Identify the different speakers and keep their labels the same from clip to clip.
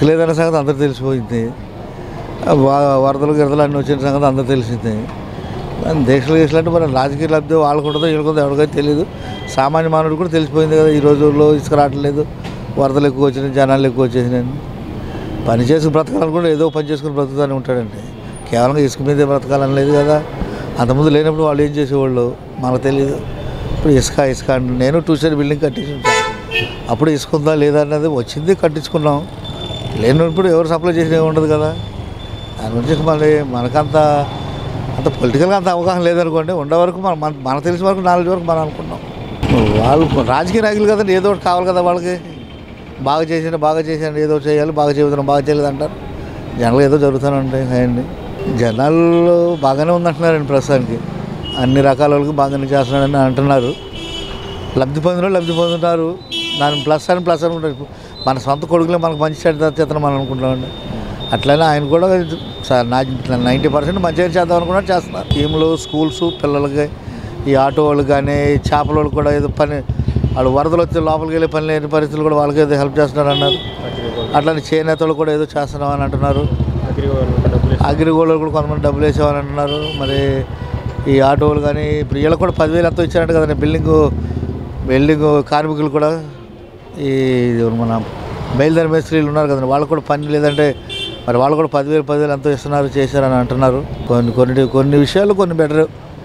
Speaker 1: ఇసుక లేదనే సంగతి అందరూ తెలిసిపోయింది ఆ వా- వరదలు గిరదలు అన్నీ వచ్చిన సంగతి అందరూ తెలిసింది కానీ దేశంలో చేసినట్టు మరి రాజకీయ లబ్ధి వాళ్ళకు ఉంటుందో వీళ్ళకుందో ఎవరికైతే తెలియదు సామాన్య మానవుడు కూడా తెలిసిపోయింది కదా ఈ రోజుల్లో ఇసుక రావట్లేదు వరదలు ఎక్కువ వచ్చినాయి జనాలు ఎక్కువ వచ్చేసినాయి పని చేసి బ్రతకాలనుకుంటే ఏదో పని చేసుకుని బ్రతుకుతానే ఉంటాడండి కేవలం ఇసుక మీదే బ్రతకాలని లేదు కదా అంతకుముందు లేనప్పుడు వాళ్ళు ఏం చేసేవాళ్ళు మనకు తెలియదు ఇప్పుడు ఇసుక ఇసుక అంటే నేను టూ స్టేర్ బిల్డింగ్ కట్టించి ఉంటాను అప్పుడు ఇసుక ఉందా లేదా అన్నది వచ్చింది కట్టించుకున్నాం లేనప్పుడు ఎవరు సప్లై చేసిన ఏమి ఉండదు కదా దాని గురించి మళ్ళీ మనకంత అంత పొలిటికల్గా అంత అవగాహన లేదనుకోండి ఉండే వరకు మన మన మనకు తెలిసిన వరకు నాలెడ్జ్ వరకు మనం అనుకున్నాం వాళ్ళు రాజకీయ నాయకులు కదండి ఏదో ఒకటి కావాలి కదా వాళ్ళకి బాగా చేసిన బాగా చేసిన ఏదో ఒకటి చేయాలి బాగా చెబుతున్నాం బాగా చేయలేదు అంటారు జనాలు ఏదో జరుగుతానండి అయ్యండి జనాలు బాగానే ఉందంటున్నారండి ప్రస్తుతానికి అన్ని రకాల వాళ్ళకి బాగానే చేస్తున్నాడని అంటున్నారు లబ్ధి పొందిన వాళ్ళు లబ్ధి పొందుతారు దాని ప్లస్ అని ప్లస్ అనుకుంటారు మన సొంత కొడుకులే మనకు మంచి చెడ్డ చేతనం మనం అనుకుంటామండి అట్లనే ఆయన కూడా సార్ నా నైంటీ పర్సెంట్ మంచిగా చేద్దాం అనుకున్నా చేస్తున్నారు టీంలు స్కూల్స్ పిల్లలకి ఈ ఆటో వాళ్ళు కానీ చేపల వాళ్ళు కూడా ఏదో పని వాళ్ళు వరదలు వచ్చి లోపలికి వెళ్ళే పని లేని పరిస్థితులు కూడా వాళ్ళకి ఏదో హెల్ప్ చేస్తున్నారు అన్నారు అట్లానే చేనేత వాళ్ళు కూడా ఏదో చేస్తున్నాం అని అంటున్నారు అగ్రిగోళ్ళు కూడా కొంతమంది డబ్బులు వేసేవాని అంటున్నారు మరి ఈ ఆటోలు కానీ ఇప్పుడు వీళ్ళకి కూడా పదివేలు ఎంతో ఇచ్చారంట కదండి బిల్డింగ్ బిల్డింగ్ కార్మికులు కూడా ఈ ఇది మన బయలుదేరి మేస్త్రీలు ఉన్నారు కదండి వాళ్ళకు కూడా పని లేదంటే మరి వాళ్ళు కూడా పదివేలు పదివేలు ఎంతో ఇస్తున్నారు చేశారని అంటున్నారు కొన్ని కొన్ని కొన్ని విషయాలు కొన్ని బెటర్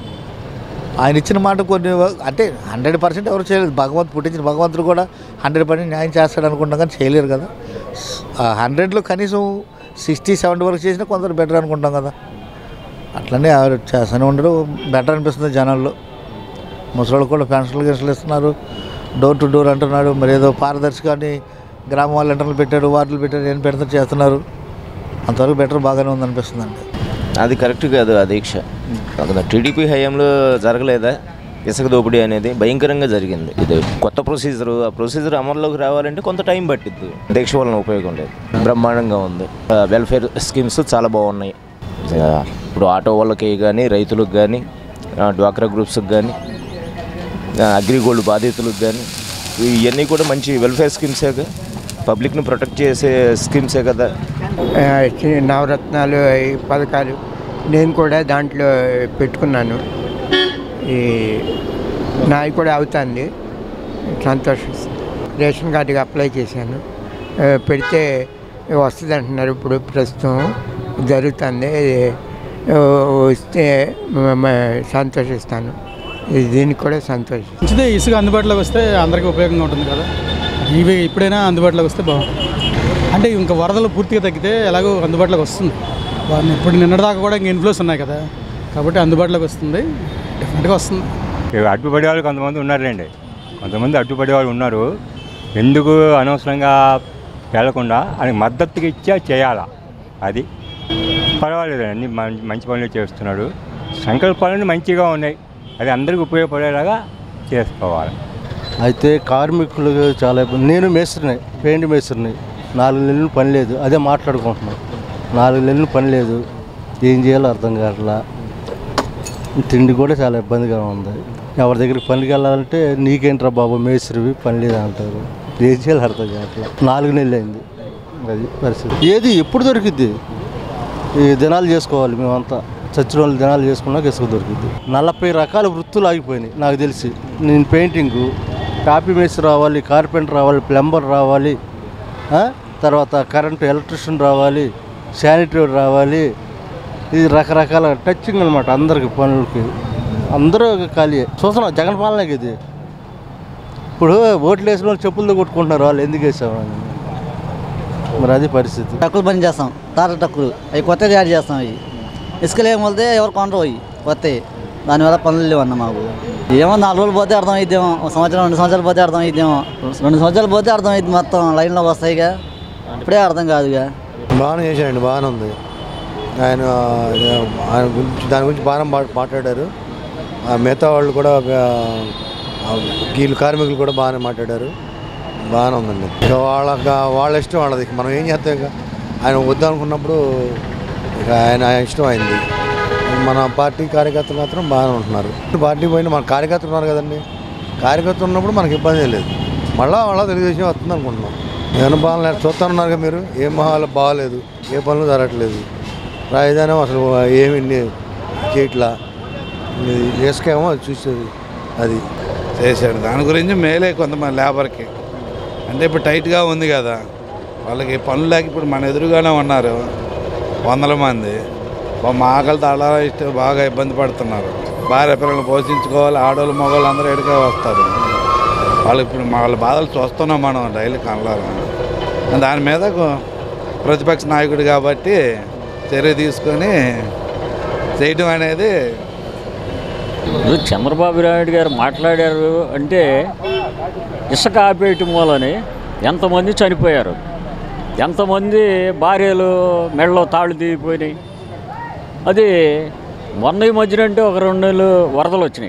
Speaker 1: ఆయన ఇచ్చిన మాట కొన్ని అంటే హండ్రెడ్ పర్సెంట్ ఎవరు చేయలేదు భగవంతు పుట్టించిన భగవంతుడు కూడా హండ్రెడ్ పర్సెంట్ న్యాయం చేస్తాడు అనుకుంటాం కానీ చేయలేరు కదా ఆ హండ్రెడ్లో కనీసం సిక్స్టీ సెవెంటీ వరకు చేసినా కొందరు బెటర్ అనుకుంటాం కదా అట్లనే ఎవరు చేస్తూనే ఉండరు బెటర్ అనిపిస్తుంది జనాల్లో ముసలోళ్ళు కూడా పెన్షన్లు గిన్షన్లు ఇస్తున్నారు డోర్ టు డోర్ అంటున్నాడు మరి ఏదో పారదర్శకాన్ని గ్రామ వాళ్ళు ఇంటర్లు పెట్టాడు వార్డులు పెట్టాడు ఏం పెడతారు చేస్తున్నారు అంతవరకు బెటర్ బాగానే ఉందనిపిస్తుంది అండి
Speaker 2: అది కరెక్ట్ కాదు ఆ దీక్ష కాకుండా టీడీపీ హయాంలో జరగలేదా ఇసుక దోపిడీ అనేది భయంకరంగా జరిగింది ఇది కొత్త ప్రొసీజర్ ఆ ప్రొసీజర్ అమల్లోకి రావాలంటే కొంత టైం పట్టిద్ది దీక్ష వలన ఉపయోగం లేదు బ్రహ్మాండంగా ఉంది ఆ, వెల్ఫేర్ స్కీమ్స్ చాలా బాగున్నాయి ఆ, ఇప్పుడు ఆటో వాళ్ళకి కానీ రైతులకు కానీ ఆ, డ్వాక్రా గ్రూప్స్కి కానీ ఆ, అగ్రిగోల్డ్ బాధితులకు కానీ ఇవన్నీ కూడా మంచి వెల్ఫేర్ స్కీమ్సేగా పబ్లిక్ని ప్రొటెక్ట్ చేసే స్కీమ్సే కదా
Speaker 3: ఆ, చి- నవరత్నాలు ఈ పథకాలు నేను కూడా దాంట్లో పెట్టుకున్నాను ఈ నాయి కూడా అవుతుంది సంతోషిస్తుంది రేషన్ కార్డుకి అప్లై చేశాను ఆ, పెడితే వస్తుంది అంటున్నారు ఇప్పుడు ప్రస్తుతం జరుగుతుంది ఆ, వస్తే మ- మ- సంతోషిస్తాను ఇది దీనికి కూడా సంతోషిస్తాను
Speaker 4: మంచిదే ఇసుక అందుబాటులోకి వస్తే అందరికీ ఉపయోగంగా ఉంటుంది కదా ఇవి ఇప్పుడైనా అందుబాటులోకి వస్తే బాగుంటుంది అంటే ఇంకా వరదలు పూర్తిగా తగ్గితే ఎలాగో అందుబాటులోకి వస్తుంది వారిని ఇప్పుడు నిన్నటిదాకా కూడా ఇంకా ఇన్ఫ్లోస్ ఉన్నాయి కదా కాబట్టి అందుబాటులోకి వస్తుంది డెఫినెట్గా వస్తుంది
Speaker 5: ఇక అడ్డుపడే వాళ్ళు కొంతమంది ఉన్నారులేండి కొంతమంది అడ్డుపడే వాళ్ళు ఉన్నారు ఎందుకు అనవసరంగా వెళ్లకుండా అని మద్దతుగా ఇచ్చా చేయాలా అది పర్వాలేదు అన్ని మం- మంచి పనులు చేస్తున్నాడు సంకల్పాలన్నీ మంచిగా ఉన్నాయి అది అందరికీ ఉపయోగపడేలాగా చేసుకోవాలి
Speaker 6: అయితే కార్మికులు చాలా ఇబ్బంది నేను మేస్త్రిని పెయింట్ మేస్త్రిని నాలుగు నెలలు పని లేదు అదే మాట్లాడుకుంటున్నాం నాలుగు నెలలు పని లేదు ఏం చేయాలో అర్థం కావట్లా తిండి కూడా చాలా ఇబ్బందిగా ఉంది ఎవరి దగ్గరికి పనికి వెళ్ళాలంటే నీకేంట్రా బాబు మేస్త్రివి పని లేదు అంటారు ఏం చేయాలో అర్థం కావట్లా నాలుగు నెలలు అయింది అది పరిస్థితి ఏది ఎప్పుడు దొరికిద్ది ఈ దినాలు చేసుకోవాలి మేమంతా చచ్చిన వాళ్ళు దినాలు చేసుకున్నాక ఇసుక దొరికింది నలభై రకాల వృత్తులు ఆగిపోయినాయి నాకు తెలిసి నేను పెయింటింగు కాపీ మేస్త్రి రావాలి కార్పెంటర్ రావాలి ప్లంబర్ రావాలి ఆ? తర్వాత కరెంటు ఎలక్ట్రిషియన్ రావాలి శానిటరీ రావాలి ఇది రకరకాల టచింగ్ అనమాట అందరికి పనులకి అందరూ ఖాళీ చూస్తున్నాం జగన్ పాలనకి ఇది ఇప్పుడు ఓట్లు వేసిన వాళ్ళు చెప్పులతో కొట్టుకుంటున్నారు వాళ్ళు ఎందుకు వేసామని మరి అది పరిస్థితి
Speaker 7: టక్కులు పని చేస్తాం తార టక్కులు అవి కొత్తగా యాడ్ చేస్తాం అవి ఇసుకలు ఏం వెళ్తే ఎవరు కొనరు అవి కొత్తవి దానివల్ల పనులు లేవన్న మాకు ఏమో నాలుగు రోజులు పోతే అర్థం అయిద్దేమో ఒక సంవత్సరం రెండు సంవత్సరాలు పోతే అర్థం అయిద్దేమో రెండు సంవత్సరాలు పోతే అర్థం అయింది మొత్తం లైన్లో వస్తాయిగా ఇప్పుడే అర్థం కాదుగా
Speaker 1: బాగానే చేశాడండి బాగానే ఉంది ఆయన ఆయన గురించి దాని గురించి బాగానే మా- మాట్లాడారు ఆ మిగతా వాళ్ళు కూడా ఆ, వీళ్ళు కార్మికులు కూడా బాగానే మాట్లాడారు బాగానే ఉందండి ఇక వాళ్ళ వాళ్ళ ఇష్టం వాళ్ళది ఇక మనం ఏం చేస్తాం ఇక ఆయన వద్దనుకున్నప్పుడు ఇక ఆయన ఇష్టం అయింది మన పార్టీ కార్యకర్తలు మాత్రం బాగానే ఉంటున్నారు పార్టీ పోయిన మన కార్యకర్తలు ఉన్నారు కదండి కార్యకర్తలు ఉన్నప్పుడు మనకి ఇబ్బంది ఏం లేదు మళ్ళా మళ్ళీ తెలుగుదేశం వస్తుంది అనుకుంటున్నాం ఏమైనా బాగాలేదు చూస్తున్నారు కదా మీరు ఏ మొహాలు బాగాలేదు ఏ పనులు జరగట్లేదు రాజధాని అసలు ఏమి ని- చేయట్లా ఇది ఇసుకేమో అది చూసేది అది
Speaker 8: చేశాడు దాని గురించి మేలే కొంతమంది లేబర్కి అంటే ఇప్పుడు టైట్గా ఉంది కదా వాళ్ళకి పనులు లేక ఇప్పుడు మన ఎదురుగానే ఉన్నారు వందల మంది పాపం మా ఆకలితో అలా ఇష్టం బాగా ఇబ్బంది పడుతున్నారు భార్య పిల్లలు పోషించుకోవాలి ఆడవాళ్ళు మగవాళ్ళు అందరూ ఎడుగా వస్తారు వాళ్ళు ఇప్పుడు మా వాళ్ళ బాధలు చూస్తున్నాం మనం డైలీ కనలారా దాని మీద కొ- ప్రతిపక్ష నాయకుడు కాబట్టి చర్య తీసుకొని చేయడం అనేది
Speaker 9: ఇప్పుడు చంద్రబాబు నాయుడు గారు మాట్లాడారు అంటే ఇసుక ఆపేయటం మూలని ఎంతమంది చనిపోయారు ఎంతమంది భార్యలు మెడలో తాళ్ళు దిగిపోయినాయి అది మొన్న ఈ మధ్యన అంటే ఒక రెండు నెలలు వరదలు వచ్చినాయి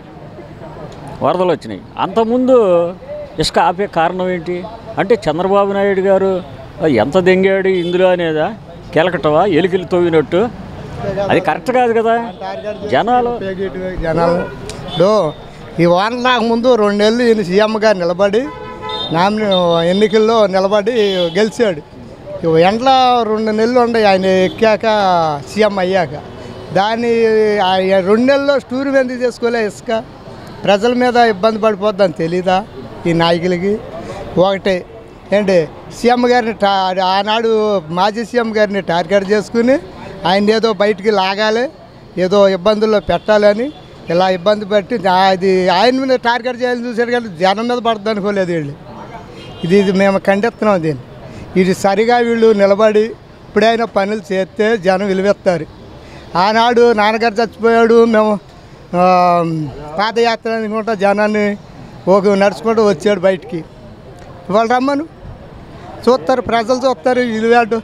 Speaker 9: వరదలు వచ్చినాయి అంతకుముందు ఇసుక ఆపే కారణం ఏంటి అంటే చంద్రబాబు నాయుడు గారు ఎంత దెంగాడు ఇందులో అనేదా కెలకటవా ఎలికలు తవ్వినట్టు అది కరెక్ట్ కాదు కదా జనాలు
Speaker 3: జనాలు ఇప్పుడు ఈ వాన రాకముందు రెండు నెలలు ఈయన సీఎంగా నిలబడి నామినే ఎన్నికల్లో నిలబడి గెలిచాడు ఇవి ఎండ్ల రెండు నెలలు ఉండే ఆయన ఎక్కాక సీఎం అయ్యాక దాన్ని ఆ రెండు నెలల్లో స్టూర్ ఎందుకు చేసుకోలే ఇసుక ప్రజల మీద ఇబ్బంది పడిపోద్దని తెలీదా ఈ నాయకులకి ఒకటి ఏంటి సీఎం గారిని టా ఆనాడు మాజీ సీఎం గారిని టార్గెట్ చేసుకుని ఆయన ఏదో బయటికి లాగాలి ఏదో ఇబ్బందుల్లో పెట్టాలని ఇలా ఇబ్బంది పెట్టి ఆ- అది ఆయన మీద టార్గెట్ చేయాలని చూశారు కానీ జనం మీద పడుతుంది అనుకోలేదు వీళ్ళు ఇది ఇది మేము ఖండిస్తున్నాం దీన్ని ఇది సరిగా వీళ్ళు నిలబడి ఇప్పుడైనా పనులు చేస్తే జనం విలువెత్తారు ఆనాడు నాన్నగారు చచ్చిపోయాడు మేము ఆ, పాదయాత్ర అనుకుంటా జనాన్ని ఒక నడుచుకుంటూ వచ్చాడు బయటికి ఇవాళ రమ్మను చూస్తారు ప్రజలు చూస్తారు విలువాడు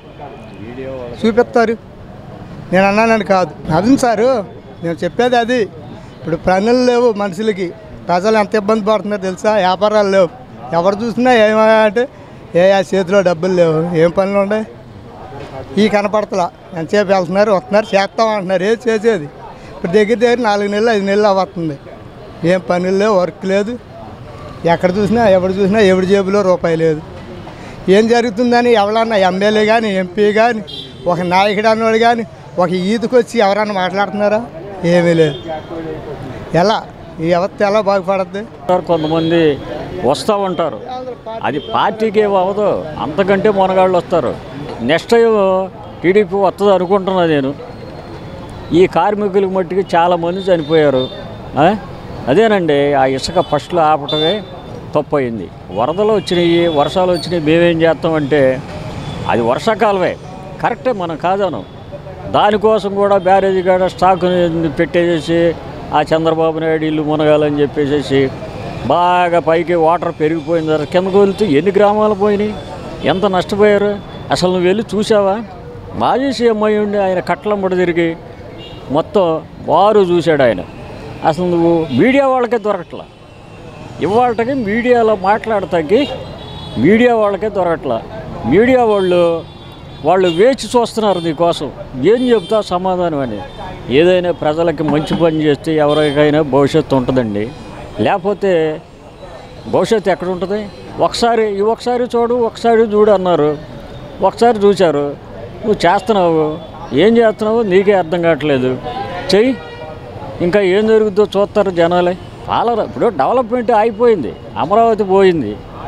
Speaker 3: చూపిస్తారు నేను అన్నానని కాదు అది సారు నేను చెప్పేది అది ఇప్పుడు పనులు లేవు మనుషులకి ప్రజలు ఎంత ఇబ్బంది పడుతున్నారో తెలుసా వ్యాపారాలు లేవు ఎవరు చూసినా ఏమంటే ఏ ఆ చేతిలో డబ్బులు లేవు ఏం పనులు ఉన్నాయి ఈ కనపడతలా ఎంతసేపు వెళ్తున్నారు వస్తున్నారు చేస్తాం అంటున్నారు ఏది చేసేది ఇప్పుడు దగ్గర దగ్గర నాలుగు నెలలు ఐదు నెలలు అవ్వస్తుంది ఏం పనులు లేవు వర్క్ లేదు ఎక్కడ చూసినా ఎవడు చూసినా ఎవడి జేబులో రూపాయి లేదు ఏం జరుగుతుందని ఎవరన్నా ఎమ్మెల్యే కానీ ఎంపీ కానీ ఒక నాయకుడు అన్నవాడు కానీ ఒక ఈదుకు వచ్చి ఎవరన్నా మాట్లాడుతున్నారా ఏమీ లేదు ఎలా ఈ వ్యవస్థ ఎలా బాగుపడుద్ది
Speaker 9: కొంతమంది వస్తూ ఉంటారు అది పార్టీకి ఏమి అవ్వదు అంతకంటే మొనగాళ్ళు వస్తారు నెక్స్ట్ టైం టీడీపీ వస్తుంది అనుకుంటున్నా నేను ఈ కార్మికుల మట్టికి చాలామంది చనిపోయారు ఆ? అదేనండి ఆ ఇసుక ఫస్ట్లో ఆపటమే తప్పు అయింది వరదలు వచ్చినాయి వర్షాలు వచ్చినాయి మేమేం చేస్తామంటే అది వర్షాకాలమే కరెక్టే మనం కాదను దానికోసం కూడా బ్యారేజీ కాడ స్టాక్ పెట్టేసేసి ఆ చంద్రబాబు నాయుడు ఇల్లు మునగాలని చెప్పేసేసి బాగా పైకి వాటర్ పెరిగిపోయిన తర్వాత కిందకు వెళ్తూ ఎన్ని గ్రామాలు పోయినాయి ఎంత నష్టపోయారు అసలు నువ్వు వెళ్ళి చూసావా మాజీ సీఎం అయి ఉండి ఆయన కట్లంబడి తిరిగి మొత్తం వారు చూశాడు ఆయన అసలు నువ్వు మీడియా వాళ్ళకే దొరకట్లా ఇవాళకి మీడియాలో మాట్లాడతాకి మీడియా వాళ్ళకే దొరకట్లా మీడియా వాళ్ళు వాళ్ళు వేచి చూస్తున్నారు నీకోసం ఏం చెప్తా సమాధానం అని ఏదైనా ప్రజలకి మంచి పని చేస్తే ఎవరికైనా భవిష్యత్తు ఉంటుందండి లేకపోతే భవిష్యత్తు ఎక్కడ ఉంటుంది ఒకసారి ఈ ఒకసారి చూడు ఒకసారి చూడు అన్నారు ఒకసారి చూశారు నువ్వు చేస్తున్నావు ఏం చేస్తున్నావు నీకే అర్థం కావట్లేదు చెయ్యి ఇంకా ఏం జరుగుతుందో చూస్తారు జనాలే పాలన ఇప్పుడు డెవలప్మెంట్ అయిపోయింది అమరావతి పోయింది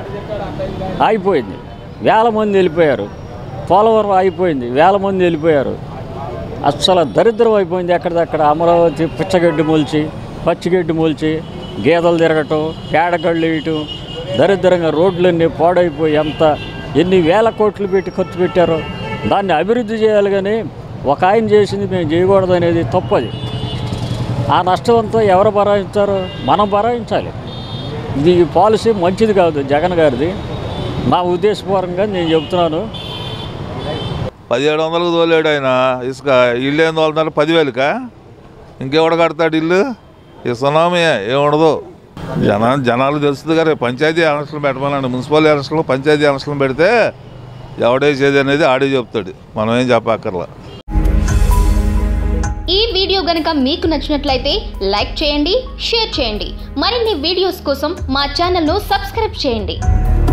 Speaker 9: అయిపోయింది వేల మంది వెళ్ళిపోయారు పోలవరం అయిపోయింది వేల మంది వెళ్ళిపోయారు అస్సలు దరిద్రం అయిపోయింది ఎక్కడిదక్కడ అమరావతి పిచ్చగడ్డి మొలిచి పచ్చిగడ్డి మొలిచి గేదెలు తిరగటం పేడగళ్ళు వేయటం దరిద్రంగా రోడ్లన్నీ పాడైపోయి ఎంత ఎన్ని వేల కోట్లు పెట్టి ఖర్చు పెట్టారో దాన్ని అభివృద్ధి చేయాలి కానీ ఒక ఆయన చేసింది మేము చేయకూడదు అనేది తప్పది ఆ నష్టం అంతా ఎవరు భరాయించారు మనం భరాయించాలి ఇది ఈ పాలసీ మంచిది కాదు జగన్ గారిది నా ఉద్దేశపూర్వకంగా నేను చెబుతున్నాను
Speaker 10: పదిహేడు వందలకు తోలేడు ఆయన ఇసుక ఇల్లు ఏం తోలుతున్నారు పదివేలుకా ఇంకెవడ కడతాడు ఇల్లు ఈ సునామీ ఏముండదు జనా జనాలు తెలుస్తుంది కదా పంచాయతీ ఎలక్షన్లు పెట్టమనండి మున్సిపల్ ఎలక్షన్లు పంచాయతీ ఎలక్షన్లు పెడితే ఎవడేసేది అనేది ఆడే చెప్తాడు మనం ఏం చెప్పక్కర్లా
Speaker 11: ఈ వీడియో గనుక మీకు నచ్చినట్లయితే లైక్ చేయండి షేర్ చేయండి మరిన్ని వీడియోస్ కోసం మా ఛానల్ను సబ్స్క్రైబ్ చేయండి